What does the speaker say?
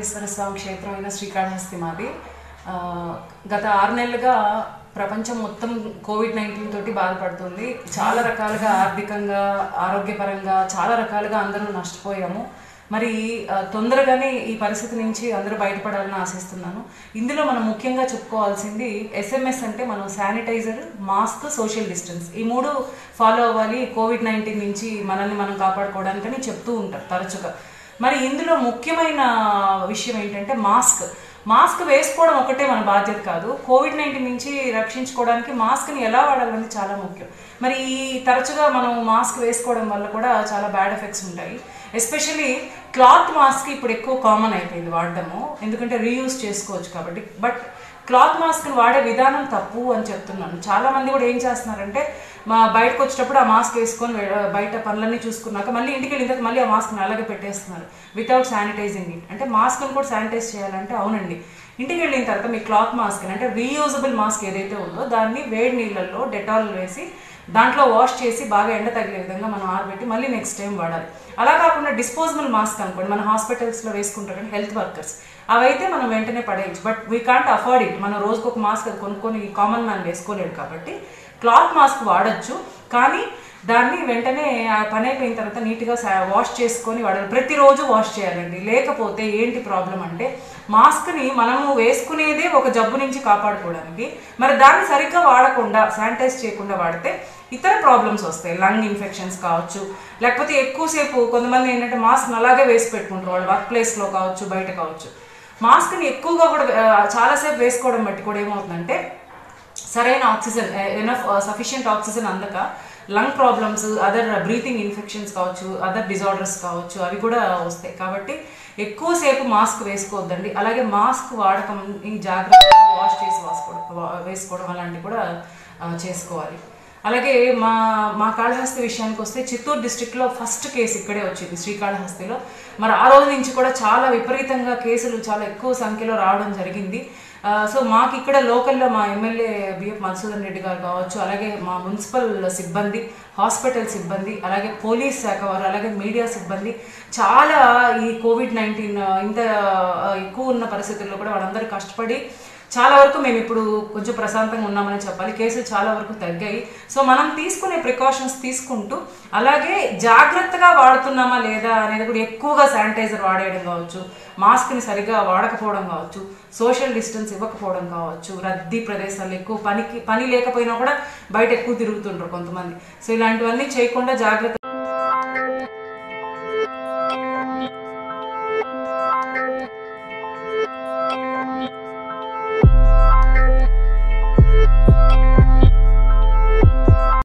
వెంకటేశ్వర స్వామి క్షేత్రం అయిన శ్రీకాళహస్తి మాది ఆ, గత ఆరు నెలలుగా ప్రపంచం మొత్తం కోవిడ్ నైన్టీన్ తోటి బాధపడుతుంది చాలా రకాలుగా ఆర్థికంగా ఆరోగ్యపరంగా చాలా రకాలుగా అందరూ నష్టపోయాము మరి ఆ, తొందరగానే ఈ పరిస్థితి నుంచి అందరూ బయటపడాలని ఆశిస్తున్నాను ఇందులో మనం ముఖ్యంగా చెప్పుకోవాల్సింది ఎస్ఎంఎస్ అంటే మనం శానిటైజర్ మాస్క్ సోషల్ డిస్టెన్స్ ఈ మూడు ఫాలో అవ్వాలి కోవిడ్ నైన్టీన్ నుంచి మనల్ని మనం కాపాడుకోవడానికని చెప్తూ ఉంటారు తరచుగా మరి ఇందులో ముఖ్యమైన విషయం ఏంటంటే మాస్క్ మాస్క్ వేసుకోవడం ఒకటే మన బాధ్యత కాదు కోవిడ్ నైన్టీన్ నుంచి రక్షించుకోవడానికి మాస్క్ని ఎలా వాడాలనేది చాలా ముఖ్యం మరి ఈ తరచుగా మనం మాస్క్ వేసుకోవడం వల్ల కూడా చాలా బ్యాడ్ ఎఫెక్ట్స్ ఉంటాయి ఎస్పెషలీ క్లాత్ మాస్క్ ఇప్పుడు ఎక్కువ కామన్ అయిపోయింది వాడడము ఎందుకంటే రీయూజ్ చేసుకోవచ్చు కాబట్టి బట్ క్లాత్ మాస్క్ని వాడే విధానం తప్పు అని చెప్తున్నాను చాలా మంది కూడా ఏం చేస్తున్నారంటే మా బయటకు వచ్చేటప్పుడు ఆ మాస్క్ వేసుకొని వె- బయట పనులన్నీ చూసుకున్నాక మళ్ళీ ఇంటికి వెళ్ళిన తర్వాత మళ్ళీ ఆ మాస్క్ని అలాగే పెట్టేస్తున్నారు వితౌట్ శానిటైజింగ్ ఇట్ అంటే మాస్క్ని కూడా శానిటైజ్ చేయాలంటే అవునండి ఇంటికి వెళ్ళిన తర్వాత మీ క్లాత్ మాస్క్ అంటే రీయూజబుల్ మాస్క్ ఏదైతే ఉందో దాన్ని వేడి నీళ్ళల్లో డెటాల్ వేసి దాంట్లో వాష్ చేసి బాగా ఎండ తగిలే విధంగా మనం ఆరబెట్టి మళ్ళీ నెక్స్ట్ టైం వాడాలి అలా కాకుండా డిస్పోజబుల్ మాస్క్ అనుకోండి మన హాస్పిటల్స్లో వేసుకుంటారు హెల్త్ వర్కర్స్ అవైతే మనం వెంటనే పడేయచ్చు but we can't afford it మనం రోజుకు ఒక మాస్క్ అది కొనుక్కొని కామన్ మ్యాన్ వేసుకోలేడు కాబట్టి క్లాత్ మాస్క్ వాడచ్చు కానీ దాన్ని వెంటనే ఆ పని అయిపోయిన తర్వాత నీట్గా వాష్ చేసుకొని వాడాలి ప్రతిరోజు వాష్ చేయాలండి లేకపోతే ఏంటి ప్రాబ్లం అంటే మాస్క్ని మనము వేసుకునేదే ఒక జబ్బు నుంచి కాపాడుకోవడానికి మరి దాన్ని సరిగ్గా వాడకుండా శానిటైజ్ చేయకుండా వాడితే ఇతర ప్రాబ్లమ్స్ వస్తాయి లంగ్ ఇన్ఫెక్షన్స్ కావచ్చు లేకపోతే ఎక్కువసేపు కొంతమంది ఏంటంటే మాస్క్ అలాగే వేసి పెట్టుకుంటారు వాళ్ళు వర్క్ ప్లేస్లో కావచ్చు బయట కావచ్చు మాస్క్ని ఎక్కువగా కూడా ఆ, చాలాసేపు వేసుకోవడం బట్టి కూడా ఏమవుతుందంటే సరైన ఆక్సిజన్ ఎనఫ్ సఫిషియంట్ ఆక్సిజన్ అందక lung problems other breathing infections కావచ్చు అదర్ డిజార్డర్స్ కావచ్చు అవి కూడా వస్తాయి కాబట్టి ఎక్కువసేపు మాస్క్ వేసుకోవద్దండి అలాగే మాస్క్ వాడకం ఈ జాగ్రత్తగా వాష్ చేసి వాసుకోవడం వా- వేసుకోవడం అలాంటివి కూడా ఆ, చేసుకోవాలి అలాగే మా మా కాళహస్తి విషయానికి వస్తే చిత్తూరు డిస్టిక్లో ఫస్ట్ కేసు ఇక్కడే వచ్చింది శ్రీకాళహస్తిలో మరి ఆ రోజు నుంచి కూడా చాలా విపరీతంగా కేసులు చాలా ఎక్కువ సంఖ్యలో రావడం జరిగింది ఆ, సో మాకు ఇక్కడ లోకల్లో మా ఎమ్మెల్యే బిఎఫ్ మధుసూదన్ రెడ్డి గారు కావచ్చు అలాగే మా మున్సిపల్ సిబ్బంది హాస్పిటల్ సిబ్బంది అలాగే పోలీస్ శాఖ వారు అలాగే మీడియా సిబ్బంది చాలా ఈ కోవిడ్ నైన్టీన్ ఇంత ఆ, ఎక్కువ ఉన్న పరిస్థితుల్లో కూడా వాళ్ళందరూ కష్టపడి చాలా వరకు మేము ఇప్పుడు కొంచెం ప్రశాంతంగా ఉన్నామని చెప్పాలి కేసులు చాలా వరకు తగ్గాయి సో మనం తీసుకునే ప్రికాషన్స్ తీసుకుంటూ అలాగే జాగ్రత్తగా వాడుతున్నామా లేదా అనేది కూడా ఎక్కువగా శానిటైజర్ వాడేయడం కావచ్చు మాస్క్ని సరిగా వాడకపోవడం కావచ్చు సోషల్ డిస్టెన్స్ ఇవ్వకపోవడం కావచ్చు రద్దీ ప్రదేశాలు ఎక్కువ పనికి పని లేకపోయినా కూడా బయట ఎక్కువ తిరుగుతుంటారు కొంతమంది సో ఇలాంటివన్నీ చేయకుండా జాగ్రత్త